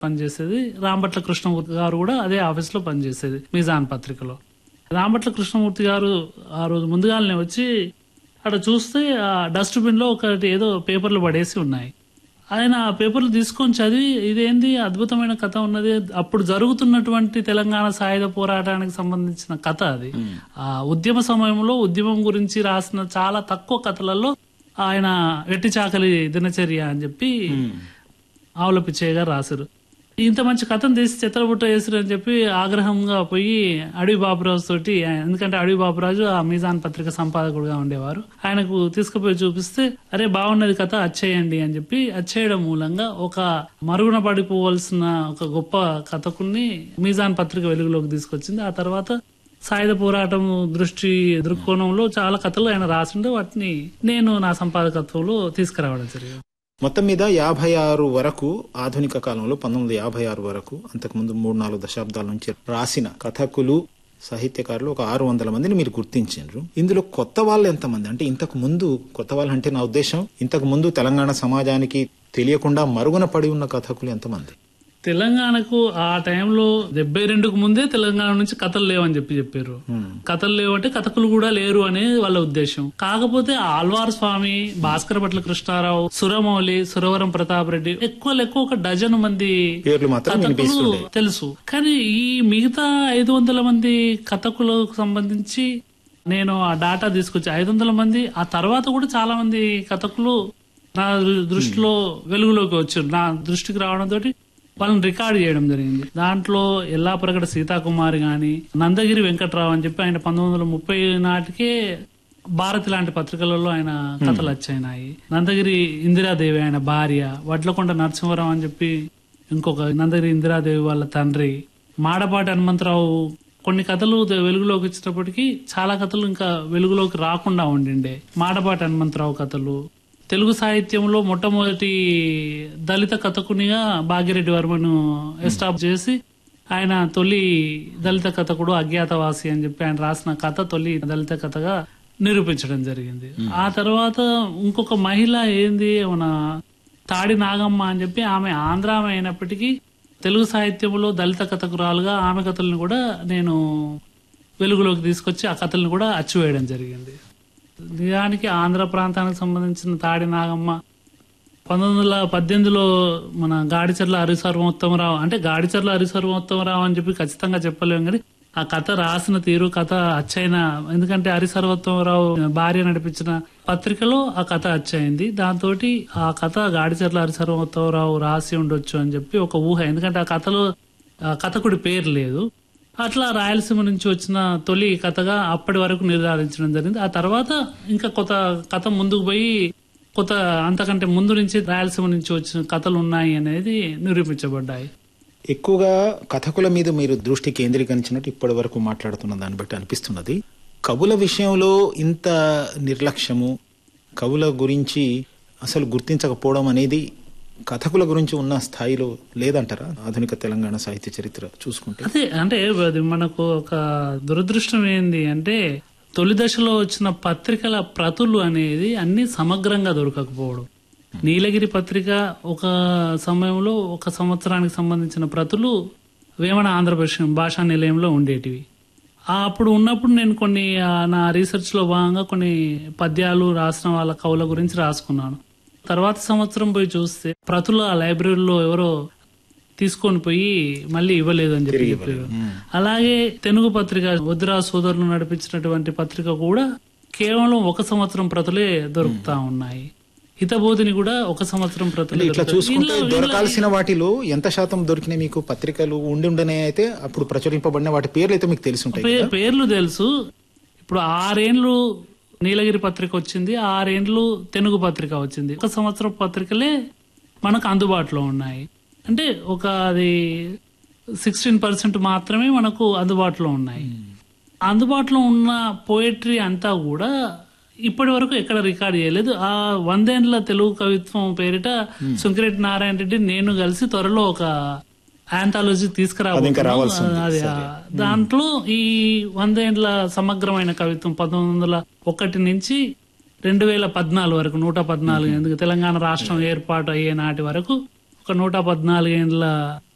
పనిచేసేది రాంభట్ల కృష్ణమూర్తి గారు కూడా అదే ఆఫీస్ లో పనిచేసేది మిజాన్ పత్రికలో రాంభట్ల కృష్ణమూర్తి గారు ఆ రోజు ముందుగానే వచ్చి అక్కడ చూస్తే ఆ డస్ట్బిన్ లో ఒకటి ఏదో పేపర్లు పడేసి ఉన్నాయి ఆయన ఆ పేపర్లు తీసుకొని చదివి ఇదేంది అద్భుతమైన కథ ఉన్నది అప్పుడు జరుగుతున్నటువంటి తెలంగాణ సాయుధ పోరాటానికి సంబంధించిన కథ అది ఆ ఉద్యమ సమయంలో ఉద్యమం గురించి రాసిన చాలా తక్కువ కథలలో ఆయన వెట్టి చాకలి దినచర్య అని చెప్పి ఆవుల పిచ్చయ్య గారు రాశారు ఇంత మంచి కథను తీసి చిత్రపుట్ట వేసారు అని చెప్పి ఆగ్రహంగా పోయి అడవి బాబురాజు తోటి ఆయన- ఎందుకంటే అడవి బాబురాజు ఆ మీజాన్ పత్రిక సంపాదకుడుగా ఉండేవారు ఆయనకు తీసుకుపోయి చూపిస్తే అరే బాగున్నది కథ అచ్చేయండి అని చెప్పి అచ్చేయడం మూలంగా ఒక మరుగున పడిపోవలసిన ఒక గొప్ప కథకుని మీజాన్ పత్రిక వెలుగులోకి తీసుకొచ్చింది ఆ తర్వాత సాయుధ పోరాటం దృష్టి దృక్కోణంలో చాలా కథలు ఆయన రాసిండే వాటిని నేను నా సంపాదకత్వంలో తీసుకురావడం జరిగింది మొత్తం మీద యాభై ఆరు వరకు ఆధునిక కాలంలో పంతొమ్మిది యాభై ఆరు వరకు అంతకుముందు మూడు నాలుగు దశాబ్దాల నుంచి రాసిన కథకులు సాహిత్యకారులు ఒక ఆరు వందల మందిని మీరు గుర్తించారు ఇందులో కొత్త వాళ్ళు ఎంతమంది అంటే ఇంతకు ముందు కొత్త వాళ్ళు అంటే నా ఉద్దేశం ఇంతకు ముందు తెలంగాణ సమాజానికి తెలియకుండా మరుగున పడి ఉన్న కథకులు ఎంతమంది తెలంగాణకు ఆ టైంలో డెబ్బై రెండుకు ముందే తెలంగాణ నుంచి కథలు లేవని చెప్పి చెప్పారు కథలు లేవంటే కథకులు కూడా లేరు అనేది వాళ్ళ ఉద్దేశం కాకపోతే ఆల్వార్ స్వామి భాస్కర భట్ల కృష్ణారావు సురమౌళి సురవరం ప్రతాప్ రెడ్డి ఎక్కువ ఎక్కువ ఒక డజన్ మంది పేర్లు మాత్రం కథకులు వినిపిస్తుండే తెలుసు కానీ ఈ మిగతా ఐదు వందల మంది కథకులకు సంబంధించి నేను ఆ డాటా తీసుకొచ్చి ఐదు వందల మంది ఆ తర్వాత కూడా చాలా మంది కథకులు నా దృ- దృష్టిలో వెలుగులోకి వచ్చారు నా దృష్టికి రావడం తోటి వాళ్ళని రికార్డ్ చేయడం జరిగింది దాంట్లో ఎల్లాప్రగడ సీతాకుమారి గాని నందగిరి వెంకట్రావు అని చెప్పి ఆయన పంతొమ్మిది వందల ముప్పై నాటికే భారతి లాంటి పత్రికలలో ఆయన కథలు వచ్చాయినాయి నందగిరి ఇందిరాదేవి ఆయన భార్య వడ్లకొండ నరసింహరావు అని చెప్పి ఇంకొక నందగిరి ఇందిరాదేవి వాళ్ళ తండ్రి మాడపాటి హనుమంతరావు కొన్ని కథలు ద- వెలుగులోకి వచ్చినప్పటికీ చాలా కథలు ఇంకా వెలుగులోకి రాకుండా ఉండిండే మాడపాటి హనుమంతరావు కథలు తెలుగు సాహిత్యంలో మొట్టమొదటి దళిత కథకునిగా భాగ్యరెడ్డి వర్మను ఎస్టాప్ చేసి ఆయన తొలి దళిత కథకుడు అజ్ఞాతవాసి అని చెప్పి ఆయన రాసిన కథ తొలి దళిత కథగా నిరూపించడం జరిగింది ఆ తర్వాత ఇంకొక మహిళ ఏంది మన తాడి నాగమ్మ అని చెప్పి ఆమె ఆంధ్ర ఆమె అయినప్పటికీ తెలుగు సాహిత్యంలో దళిత కథకురాలుగా ఆమె కథలను కూడా నేను వెలుగులోకి తీసుకొచ్చి ఆ కథలను కూడా అచ్చివేయడం జరిగింది నిజానికి ఆంధ్ర ప్రాంతానికి సంబంధించిన తాడి నాగమ్మ పంతొమ్మిది వందల పద్దెనిమిదిలో మన గాడిచర్ల హరిసర్వోత్తమరావు అంటే గాడిచర్ల హరిసర్వోత్తమరావు అని చెప్పి ఖచ్చితంగా చెప్పలేము కానీ ఆ కథ రాసిన తీరు కథ అచ్చైన ఎందుకంటే హరిసర్వోత్తమరావు భార్య నడిపించిన పత్రికలో ఆ కథ అచ్చయింది దాంతో ఆ కథ గాడిచర్ల హరిసర్వోత్తమరావు రాసి ఉండొచ్చు అని చెప్పి ఒక ఊహ ఎందుకంటే ఆ కథలో ఆ కథకుడి పేరు లేదు అట్లా రాయలసీమ నుంచి వచ్చిన తొలి కథగా అప్పటి వరకు నిర్ధారించడం జరిగింది ఆ తర్వాత ఇంకా కొత్త కథ ముందుకు పోయి కొత్త అంతకంటే ముందు నుంచి రాయలసీమ నుంచి వచ్చిన కథలు ఉన్నాయి అనేది నిరూపించబడ్డాయి ఎక్కువగా కథకుల మీద మీరు దృష్టి కేంద్రీకరించినట్టు ఇప్పటి వరకు మాట్లాడుతున్న దాన్ని బట్టి అనిపిస్తున్నది కవుల విషయంలో ఇంత నిర్లక్ష్యము కవుల గురించి అసలు గుర్తించకపోవడం అనేది కథకుల గురించి ఉన్న స్థాయిలో లేదంటారా ఆధునిక తెలంగాణ సాహిత్య చరిత్ర చూసుకుంటే అదే అంటే అది మనకు ఒక దురదృష్టం ఏంది అంటే తొలి దశలో వచ్చిన పత్రికల ప్రతులు అనేది అన్ని సమగ్రంగా దొరకకపోవడం నీలగిరి పత్రిక ఒక సమయంలో ఒక సంవత్సరానికి సంబంధించిన ప్రతులు వేమన ఆంధ్రప్రదేశ్ భాషా నిలయంలో ఉండేటివి ఆ అప్పుడు ఉన్నప్పుడు నేను కొన్ని ఆ, నా రీసెర్చ్ లో భాగంగా కొన్ని పద్యాలు రాసిన వాళ్ళ కవుల గురించి రాసుకున్నాను తర్వాత సంవత్సరం పోయి చూస్తే ప్రతులు ఆ లైబ్రరీలో ఎవరో తీసుకొని పోయి మళ్ళీ ఇవ్వలేదు అని చెప్పి చెప్పారు అలాగే తెలుగు పత్రిక వద్రా సోదరులు నడిపించినటువంటి పత్రిక కూడా కేవలం ఒక సంవత్సరం ప్రతులే దొరుకుతా ఉన్నాయి హితబోధిని కూడా ఒక సంవత్సరం ప్రతులే ఇట్లా దొరుకుతాయి. చూసుకుంటే వీళ్ళ- వీళ్ళ- దొరకాల్సిన వాటిలో ఎంత శాతం దొరికినాయి మీకు పత్రికలు ఉండి ఉండనే అయితే అప్పుడు ప్రచురింపబడిన వాటి పేర్లు అయితే మీకు తెలిసి ఉంటాయి పే- పేర్లు తెలుసు ఇప్పుడు ఆరేండ్లు నీలగిరి పత్రిక వచ్చింది ఆరేండ్లు తెలుగు పత్రిక వచ్చింది ఒక సంవత్సరం పత్రికలే మనకు అందుబాటులో ఉన్నాయి అంటే ఒక అది సిక్స్టీన్ పర్సెంట్ మాత్రమే మనకు అందుబాటులో ఉన్నాయి అందుబాటులో ఉన్న పోయట్రీ అంతా కూడా ఇప్పటి వరకు ఎక్కడ రికార్డ్ చేయలేదు ఆ వందేండ్ల తెలుగు కవిత్వం పేరిట సుంకిరెడ్డి నారాయణ రెడ్డి నేను కలిసి త్వరలో ఒక ఆంథాలజీ అది ఇంకా తీసుకురాబోతున్నాం రావాల్సి ఉంది. అది ఆ, దాంట్లో ఈ వందేండ్ల సమగ్రమైన కవిత్వం పంతొమ్మిది వందల ఒకటి నుంచి రెండు వేల పద్నాలుగు వరకు నూట పద్నాలుగు ఎందుకు తెలంగాణ రాష్ట్రం ఏర్పాటు అయ్యే నాటి వరకు ఒక నూట పద్నాలుగు ఏండ్ల